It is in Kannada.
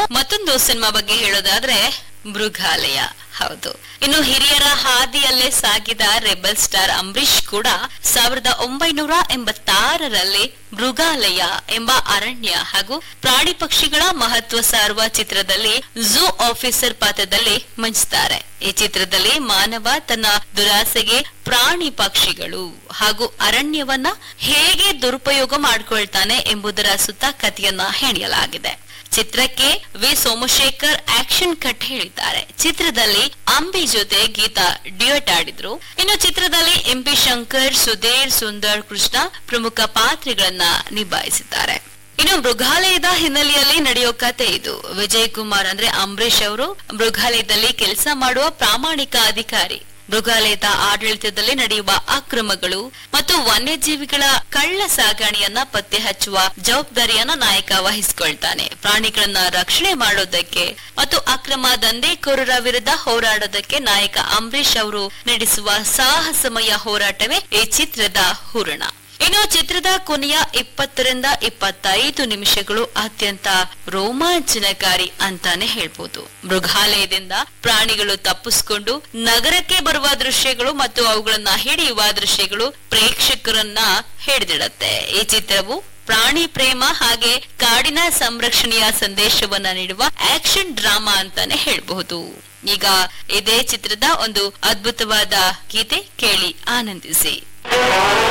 ಮತ್ತೊಂದು ಸಿನಿಮಾ ಬಗ್ಗೆ ಹೇಳೋದಾದ್ರೆ ಮೃಗಾಲಯ ಹೌದು ಇನ್ನು ಹಿರಿಯರ ಹಾದಿಯಲ್ಲೇ ಸಾಗಿದ ರೆಬಲ್ ಸ್ಟಾರ್ ಅಂಬರೀಶ್ ಕೂಡ ಸಾವಿರದ ಒಂಬೈನೂರ ಎಂಬತ್ತಾರರಲ್ಲಿ ಮೃಗಾಲಯ ಎಂಬ ಅರಣ್ಯ ಹಾಗೂ ಪ್ರಾಣಿ ಪಕ್ಷಿಗಳ ಮಹತ್ವ ಸಾರುವ ಚಿತ್ರದಲ್ಲಿ ಝೂ ಆಫೀಸರ್ ಪಾತ್ರದಲ್ಲಿ ಮಿಂಚ್ತಾರೆ ಈ ಚಿತ್ರದಲ್ಲಿ ಮಾನವ ತನ್ನ ದುರಾಸೆಗೆ ಪ್ರಾಣಿ ಪಕ್ಷಿಗಳು ಹಾಗೂ ಅರಣ್ಯವನ್ನ ಹೇಗೆ ದುರುಪಯೋಗ ಮಾಡ್ಕೊಳ್ತಾನೆ ಎಂಬುದರ ಸುತ್ತ ಕಥೆಯನ್ನ ಹೆಣೆಯಲಾಗಿದೆ ಚಿತ್ರಕ್ಕೆ ವಿ ಸೋಮಶೇಖರ್ ಆಕ್ಷನ್ ಕಟ್ ಹೇಳಿದ್ದಾರೆ ಚಿತ್ರದಲ್ಲಿ ಅಂಬಿ ಜೊತೆ ಗೀತಾ ಡ್ಯೂಯಟ್ ಆಡಿದ್ರು ಇನ್ನು ಚಿತ್ರದಲ್ಲಿ ಎಂಪಿ ಶಂಕರ್ ಸುಧೀರ್ ಸುಂದರ್ ಕೃಷ್ಣ ಪ್ರಮುಖ ಪಾತ್ರಗಳನ್ನ ನಿಭಾಯಿಸಿದ್ದಾರೆ ಇನ್ನು ಮೃಗಾಲಯದ ಹಿನ್ನೆಲೆಯಲ್ಲಿ ನಡೆಯೋ ಕತೆ ಇದು ವಿಜಯ್ ಕುಮಾರ್ ಅಂದ್ರೆ ಅಂಬರೀಶ್ ಅವರು ಮೃಗಾಲಯದಲ್ಲಿ ಕೆಲಸ ಮಾಡುವ ಪ್ರಾಮಾಣಿಕ ಅಧಿಕಾರಿ ಮೃಗಾಲಯದ ಆಡಳಿತದಲ್ಲಿ ನಡೆಯುವ ಅಕ್ರಮಗಳು ಮತ್ತು ವನ್ಯಜೀವಿಗಳ ಕಳ್ಳ ಸಾಗಣೆಯನ್ನ ಪತ್ತೆ ಹಚ್ಚುವ ಜವಾಬ್ದಾರಿಯನ್ನ ನಾಯಕ ವಹಿಸಿಕೊಳ್ತಾನೆ ಪ್ರಾಣಿಗಳನ್ನ ರಕ್ಷಣೆ ಮಾಡೋದಕ್ಕೆ ಮತ್ತು ಅಕ್ರಮ ದಂಧೆಕೋರರ ವಿರುದ್ಧ ಹೋರಾಡೋದಕ್ಕೆ ನಾಯಕ ಅಂಬರೀಶ್ ಅವರು ನಡೆಸುವ ಸಾಹಸಮಯ ಹೋರಾಟವೇ ಈ ಚಿತ್ರದ ಹೂರಣ ಇನ್ನು ಚಿತ್ರದ ಕೊನೆಯ ಇಪ್ಪತ್ತರಿಂದ ಇಪ್ಪತ್ತೈದು ನಿಮಿಷಗಳು ಅತ್ಯಂತ ರೋಮಾಂಚನಕಾರಿ ಅಂತಾನೆ ಹೇಳ್ಬೋದು ಮೃಗಾಲಯದಿಂದ ಪ್ರಾಣಿಗಳು ತಪ್ಪಿಸ್ಕೊಂಡು ನಗರಕ್ಕೆ ಬರುವ ದೃಶ್ಯಗಳು ಮತ್ತು ಅವುಗಳನ್ನ ಹಿಡಿಯುವ ದೃಶ್ಯಗಳು ಪ್ರೇಕ್ಷಕರನ್ನ ಹಿಡಿದಿಡತ್ತೆ ಈ ಚಿತ್ರವು ಪ್ರಾಣಿ ಪ್ರೇಮ ಹಾಗೆ ಕಾಡಿನ ಸಂರಕ್ಷಣೆಯ ಸಂದೇಶವನ್ನ ನೀಡುವ ಆಕ್ಷನ್ ಡ್ರಾಮಾ ಅಂತಾನೆ ಹೇಳ್ಬಹುದು ಈಗ ಇದೇ ಚಿತ್ರದ ಒಂದು ಅದ್ಭುತವಾದ ಗೀತೆ ಕೇಳಿ ಆನಂದಿಸಿ